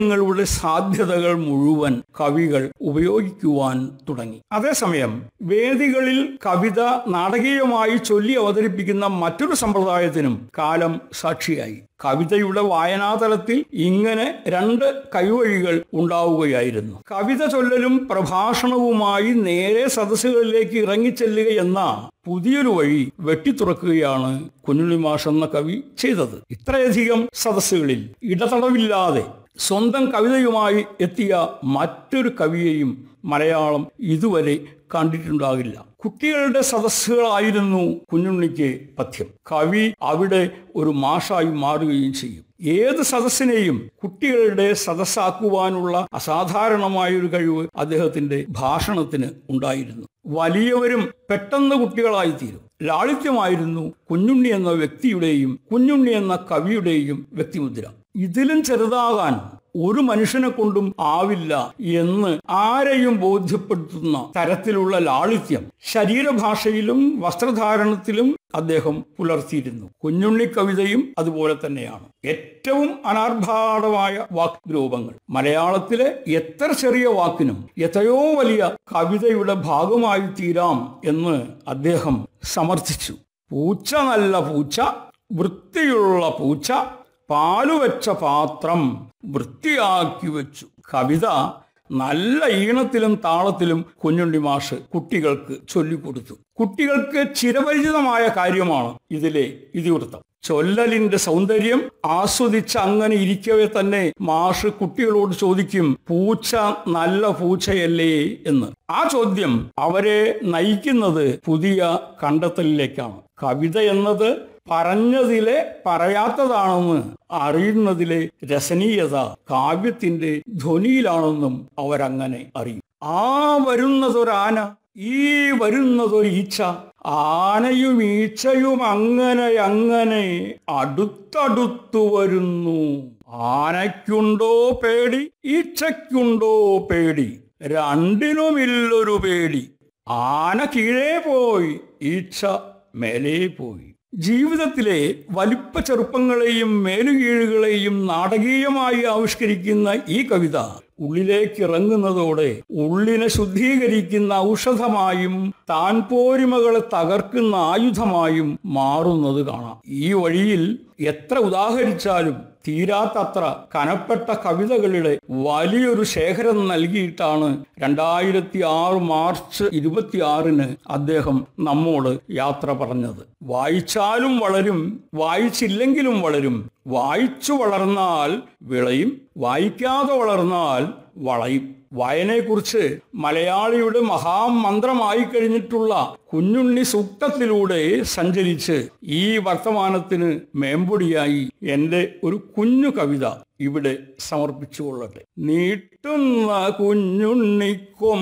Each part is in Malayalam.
ങ്ങളുടെ സാധ്യതകൾ മുഴുവൻ കവികൾ ഉപയോഗിക്കുവാൻ തുടങ്ങി അതേസമയം വേദികളിൽ കവിത നാടകീയമായി ചൊല്ലി അവതരിപ്പിക്കുന്ന മറ്റൊരു സമ്പ്രദായത്തിനും കാലം സാക്ഷിയായി കവിതയുടെ വായനാതലത്തിൽ ഇങ്ങനെ രണ്ട് കൈവഴികൾ ഉണ്ടാവുകയായിരുന്നു കവിത ചൊല്ലലും പ്രഭാഷണവുമായി നേരെ സദസ്സുകളിലേക്ക് ഇറങ്ങിച്ചെല്ലുക എന്ന പുതിയൊരു വഴി വെട്ടിത്തുറക്കുകയാണ് കുഞ്ഞുണ്ണി മാഷ് എന്ന കവി ചെയ്തത് ഇത്രയധികം സദസ്സുകളിൽ ഇടതടവില്ലാതെ സ്വന്തം കവിതയുമായി എത്തിയ മറ്റൊരു കവിയെയും മലയാളം ഇതുവരെ കണ്ടിട്ടുണ്ടാകില്ല കുട്ടികളുടെ സദസ്സുകളായിരുന്നു കുഞ്ഞുണ്ണിക്ക് പഥ്യം കവി അവിടെ ഒരു മാഷായി മാറുകയും ചെയ്യും ഏത് സദസ്സിനെയും കുട്ടികളുടെ സദസ്സാക്കുവാനുള്ള അസാധാരണമായ ഒരു കഴിവ് അദ്ദേഹത്തിന്റെ ഭാഷണത്തിന് ഉണ്ടായിരുന്നു വലിയവരും പെട്ടെന്ന് കുട്ടികളായി തീരും ലാളിത്യമായിരുന്നു കുഞ്ഞുണ്ണി എന്ന വ്യക്തിയുടെയും കുഞ്ഞുണ്ണി എന്ന കവിയുടെയും വ്യക്തിമുദ്ര ഇതിലും ചെറുതാകാൻ ഒരു മനുഷ്യനെ കൊണ്ടും ആവില്ല എന്ന് ആരെയും ബോധ്യപ്പെടുത്തുന്ന തരത്തിലുള്ള ലാളിത്യം ശരീരഭാഷയിലും വസ്ത്രധാരണത്തിലും അദ്ദേഹം പുലർത്തിയിരുന്നു കുഞ്ഞുണ്ണി കവിതയും അതുപോലെ തന്നെയാണ് ഏറ്റവും അനാർഭാടമായ വാക്രൂപങ്ങൾ മലയാളത്തിലെ എത്ര ചെറിയ വാക്കിനും എത്രയോ വലിയ കവിതയുടെ ഭാഗമായി തീരാം എന്ന് അദ്ദേഹം സമർത്ഥിച്ചു പൂച്ച നല്ല പൂച്ച വൃത്തിയുള്ള പൂച്ച പാലുവെച്ച പാത്രം വൃത്തിയാക്കി വെച്ചു കവിത നല്ല ഈണത്തിലും താളത്തിലും കുഞ്ഞുണ്ണി മാഷ് കുട്ടികൾക്ക് ചൊല്ലിക്കൊടുത്തു കുട്ടികൾക്ക് ചിരപരിചിതമായ കാര്യമാണ് ഇതിലെ ഇതിവൃത്തം ചൊല്ലലിന്റെ സൗന്ദര്യം ആസ്വദിച്ച് അങ്ങനെ ഇരിക്കവേ തന്നെ മാഷ് കുട്ടികളോട് ചോദിക്കും പൂച്ച നല്ല പൂച്ചയല്ലേ എന്ന് ആ ചോദ്യം അവരെ നയിക്കുന്നത് പുതിയ കണ്ടെത്തലിലേക്കാണ് കവിത എന്നത് പറഞ്ഞതിലെ പറയാത്തതാണെന്ന് അറിയുന്നതിലെ രസനീയത കാവ്യത്തിന്റെ ധ്വനിയിലാണെന്നും അവരങ്ങനെ അറിയും ആ വരുന്നതൊരാന ഈ വരുന്നതൊരു ഈച്ച ആനയും ഈച്ചയും അങ്ങനെ അങ്ങനെ അടുത്തടുത്തു വരുന്നു ആനയ്ക്കുണ്ടോ പേടി ഈച്ചയ്ക്കുണ്ടോ പേടി രണ്ടിനുമില്ലൊരു പേടി ആന കീഴേ പോയി ഈച്ച മേലേ പോയി ജീവിതത്തിലെ വലിപ്പ ചെറുപ്പങ്ങളെയും മേലുകീഴുകളെയും നാടകീയമായി ആവിഷ്കരിക്കുന്ന ഈ കവിത ഉള്ളിലേക്ക് ഇറങ്ങുന്നതോടെ ഉള്ളിനെ ശുദ്ധീകരിക്കുന്ന ഔഷധമായും താൻ പോരിമകളെ തകർക്കുന്ന ആയുധമായും മാറുന്നത് കാണാം ഈ വഴിയിൽ എത്ര ഉദാഹരിച്ചാലും തീരാത്തത്ര കനപ്പെട്ട കവിതകളുടെ വലിയൊരു ശേഖരം നൽകിയിട്ടാണ് രണ്ടായിരത്തി ആറ് മാർച്ച് ഇരുപത്തിയാറിന് അദ്ദേഹം നമ്മോട് യാത്ര പറഞ്ഞത് വായിച്ചാലും വളരും വായിച്ചില്ലെങ്കിലും വളരും വായിച്ചു വളർന്നാൽ വിളയും വായിക്കാതെ വളർന്നാൽ വളയും വായനയെക്കുറിച്ച് മലയാളിയുടെ മഹാമന്ത്രമായി കഴിഞ്ഞിട്ടുള്ള കുഞ്ഞുണ്ണി സൂക്തത്തിലൂടെ സഞ്ചരിച്ച് ഈ വർത്തമാനത്തിന് മേമ്പൊടിയായി എൻ്റെ ഒരു കുഞ്ഞു കവിത ഇവിടെ സമർപ്പിച്ചുകൊള്ളട്ടെ നീട്ടുന്ന കുഞ്ഞുണ്ണി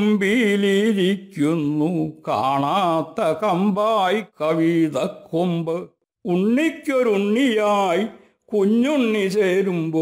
കൊമ്പിലിരിക്കുന്നു കാണാത്ത കമ്പായി കവിത കൊമ്പ് ഉണ്ണിക്കൊരുണ്ണിയായി കുഞ്ഞുണ്ണി ചേരുമ്പോൾ